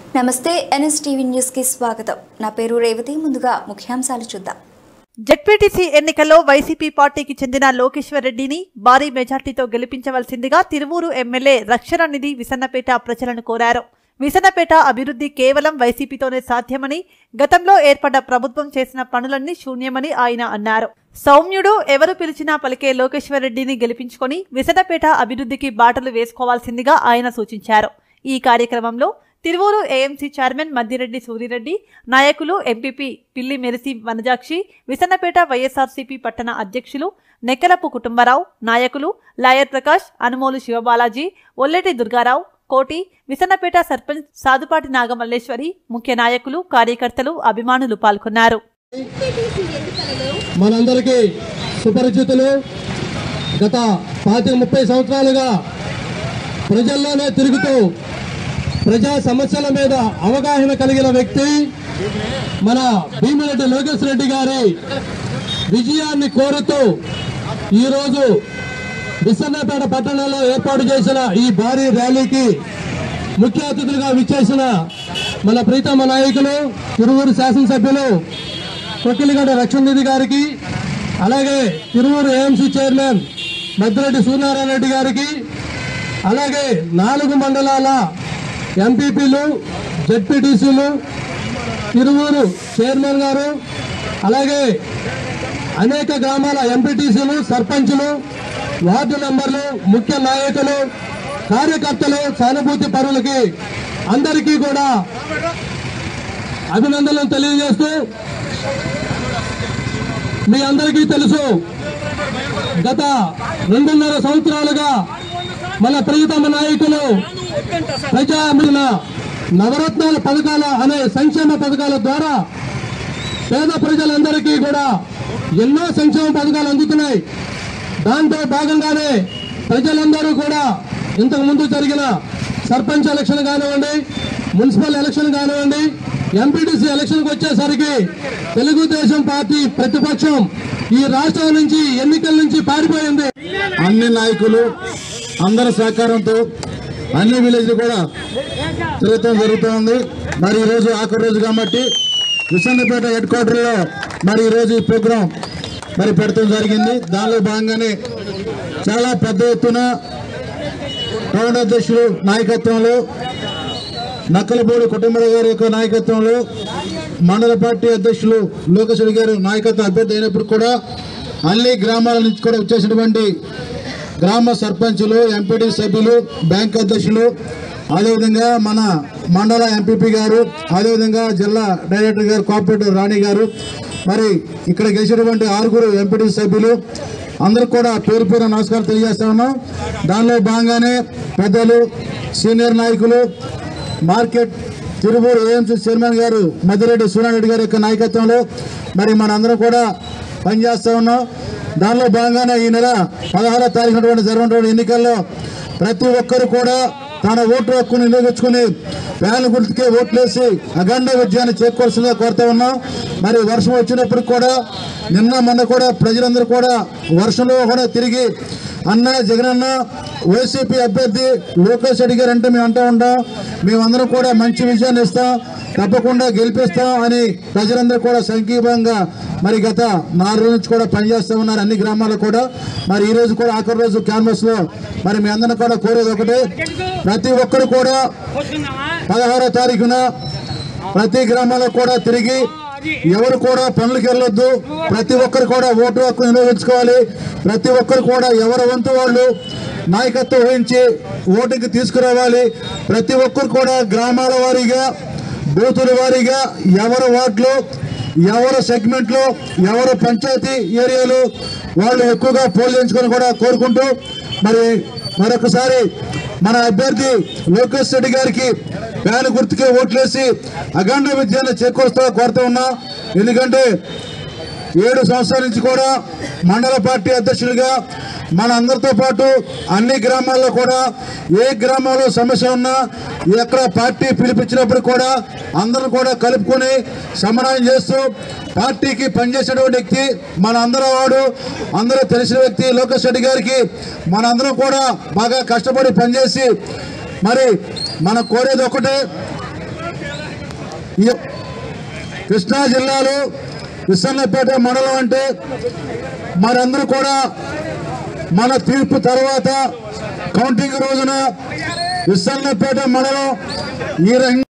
నమస్తే NSTV news కి స్వాగతం నా పేరు రేవతి ముందుగా ముఖ్యాంశాలు చూద్దాం జెడ్పీటీసీ ఎన్నికల్లో వైసీపీ పార్టీకి చెందిన లోకేశ్వర్ రెడ్డిని భారీ మెజార్టీతో గెలిపించవలసిందిగా తిరువూరు ఎమ్మెల్యే రక్షణ నిధి విసన్నపేట ప్రజలను కోరారు విసన్నపేట అభివృద్ధి కేవలం వైసీపీతోనే సాధ్యమని గతంలో ఏర్పడ్డ ప్రభుత్వం చేసిన పనులన్నీ శూన్యమని ఆయన అన్నారు సౌమ్యుడు ఎవరు పిలిచినా పలికే లోకేశ్వర్ రెడ్డిని గెలిపించుకొని విసన్నపేట అభివృద్ధికి బాటలు వేసుకోవాల్సిందిగా ఆయన సూచించారు ఈ కార్యక్రమంలో తిరువూరు ఏఎంసీ చైర్మన్ మద్దిరెడ్డి సూరిరెడ్డి నాయకులు ఎంపీపీ పిల్లి మెరిసి వనజాక్షి విసన్నపేట వైఎస్ఆర్సీపీ పట్టణ అధ్యక్షులు నెక్కలపు కుటుంబరావు నాయకులు లాయర్ ప్రకాష్ అనుమోలు శివబాలాజీ ఒల్లెటి దుర్గారావు కోటి విసన్నపేట సర్పంచ్ సాదుపాటి నాగమల్లేశ్వరి ముఖ్య నాయకులు కార్యకర్తలు అభిమానులు పాల్గొన్నారు మనందరికీ సుపరిచితులు గత పాతిక ముప్పై సంవత్సరాలుగా ప్రజల్లోనే తిరుగుతూ ప్రజా సమస్యల మీద అవగాహన కలిగిన వ్యక్తి మన భీమిరెడ్డి లోకేష్ రెడ్డి గారి విజయాన్ని కోరుతూ ఈరోజు విసన్నపేట పట్టణంలో ఏర్పాటు చేసిన ఈ భారీ ర్యాలీకి ముఖ్య అతిథులుగా విచ్చేసిన మన ప్రీతమ నాయకులు తిరువూరు శాసనసభ్యులు కొక్కిలిగడ్డ రక్షణనిధి గారికి అలాగే తిరువూరు ఏఎంసీ చైర్మన్ మద్దిరెడ్డి సూర్యనారాయణ రెడ్డి గారికి అలాగే నాలుగు మండలాల ఎంపీపీలు జడ్పీటీసీలు తిరువూరు చైర్మన్ గారు అలాగే అనేక గ్రామాల ఎంపీటీసీలు సర్పంచులు వార్డు మెంబర్లు ముఖ్య నాయకులు కార్యకర్తలు సానుభూతి పరులకి అందరికీ కూడా అభినందనలు తెలియజేస్తూ మీ అందరికీ తెలుసు గత రెండున్నర సంవత్సరాలుగా మన ప్రియతమ నాయకులు ప్రజామిన నవరత్నాల పథకాల అనే సంక్షేమ పథకాల ద్వారా పేద ప్రజలందరికీ కూడా ఎన్నో సంక్షేమ పథకాలు అందుతున్నాయి దాంట్లో భాగంగానే ప్రజలందరూ కూడా ఇంతకు ముందు జరిగిన సర్పంచ్ ఎలక్షన్ కానివ్వండి మున్సిపల్ ఎలక్షన్ కానివ్వండి ఎంపీటీసీ ఎలక్షన్కి వచ్చేసరికి తెలుగుదేశం పార్టీ ప్రతిపక్షం ఈ రాష్ట్రం నుంచి ఎన్నికల నుంచి పారిపోయింది అన్ని నాయకులు అందరి సహకారంతో అన్ని విలేజ్లు కూడా తిరుగుతాం జరుగుతోంది మరి ఈరోజు ఆఖరి రోజు కాబట్టి విసన్నపేట హెడ్ క్వార్టర్లో మరి ఈరోజు ఈ ప్రోగ్రాం మరి పెడతాం జరిగింది దానిలో భాగంగానే చాలా పెద్ద ఎత్తున రౌండ్ అధ్యక్షులు నాయకత్వంలో నక్కలపూడి కుటుంబరావు గారి యొక్క నాయకత్వంలో మండల పార్టీ అధ్యక్షులు లోకేష్ రెడ్డి గారు నాయకత్వం అభ్యర్థి అయినప్పుడు కూడా అన్ని గ్రామాల నుంచి కూడా వచ్చేసినటువంటి గ్రామ సర్పంచులు ఎంపీటీ సభ్యులు బ్యాంక్ అధ్యక్షులు అదేవిధంగా మన మండల ఎంపీపీ గారు అదేవిధంగా జిల్లా డైరెక్టర్ గారు కోఆపరేటివ్ రాణి గారు మరి ఇక్కడ గెలిచినటువంటి ఆరుగురు ఎంపీటీ సభ్యులు అందరికి కూడా పేరు పేరు నమస్కారం తెలియజేస్తా ఉన్నాం దానిలో భాగంగానే పెద్దలు సీనియర్ నాయకులు మార్కెట్ తిరువూరు ఏఎంసీ చైర్మన్ గారు మద్దిరెడ్డి సూర్యారెడ్డి గారి యొక్క నాయకత్వంలో మరి మనందరం కూడా పనిచేస్తూ ఉన్నాం దానిలో భాగంగానే ఈ నెల పదహారో తారీఖు జరిగినటువంటి ఎన్నికల్లో ప్రతి ఒక్కరు కూడా తన ఓటు హక్కును వినియోగించుకుని ఫ్యాన్ గుర్తుకే ఓట్లేసి అఖండ విజయాన్ని చేకూర్చుగా కోరుతా ఉన్నాం మరి వర్షం వచ్చినప్పుడు కూడా నిన్న మొన్న కూడా ప్రజలందరూ కూడా వర్షంలో కూడా తిరిగి అన్న జగనన్న వైసీపీ అభ్యర్థి లోకేష్ రెడ్డి గారు అంటే మేము అంటూ ఉంటాం మేమందరం కూడా మంచి విజయాన్ని ఇస్తాం తప్పకుండా గెలిపిస్తాం అని ప్రజలందరూ కూడా సంఘీభంగా మరి గత నాలుగు రోజుల నుంచి కూడా పనిచేస్తూ ఉన్నారు అన్ని గ్రామాల్లో కూడా మరి ఈ రోజు కూడా ఆఖరి రోజు క్యాన్వస్ లో మరి మీ అందరం కూడా కోరేది ఒకటే ప్రతి ఒక్కరు కూడా పదహారో తారీఖున ప్రతి గ్రామాల్లో కూడా తిరిగి ఎవరు కూడా పనులకు వెళ్ళొద్దు ప్రతి ఒక్కరు కూడా ఓటు హక్కు వినియోగించుకోవాలి ప్రతి ఒక్కరు కూడా ఎవరి వంతు వాళ్ళు నాయకత్వం వహించి ఓటుకి తీసుకురావాలి ప్రతి ఒక్కరు కూడా గ్రామాల వారీగా బూతుల వారీగా ఎవరి వార్డులో ఎవరి సెగ్మెంట్లో ఎవరు పంచాయతీ ఏరియాలో వాళ్ళు ఎక్కువగా పోల్ చేయించుకొని కూడా కోరుకుంటూ మరి మరొకసారి మన అభ్యర్థి లోకేష్ రెడ్డి గారికి ఫ్యాన్ గుర్తుకే ఓట్లేసి అఖండ విద్యాన్ని చేకూరుస్తూ కోరుతూ ఉన్నాం ఎందుకంటే ఏడు సంవత్సరాల నుంచి కూడా మండల పార్టీ అధ్యక్షుడిగా మన అందరితో పాటు అన్ని గ్రామాల్లో కూడా ఏ గ్రామంలో సమస్య ఉన్నా ఎక్కడ పార్టీ పిలిపించినప్పుడు కూడా అందరూ కూడా కలుపుకొని సమన్వయం చేస్తూ పార్టీకి పనిచేసేటువంటి వ్యక్తి మన అందరూ వాడు అందరూ తెలిసిన వ్యక్తి లోకేష్ రెడ్డి గారికి మనందరం కూడా బాగా కష్టపడి పనిచేసి మరి మనం కోరేది ఒకటే ఈ కృష్ణా జిల్లాలో విసన్నపేట మండలం అంటే మనందరూ కూడా మన తీర్పు తర్వాత కౌంటింగ్ రోజున విసన్నపేట మండలం ఈ రంగ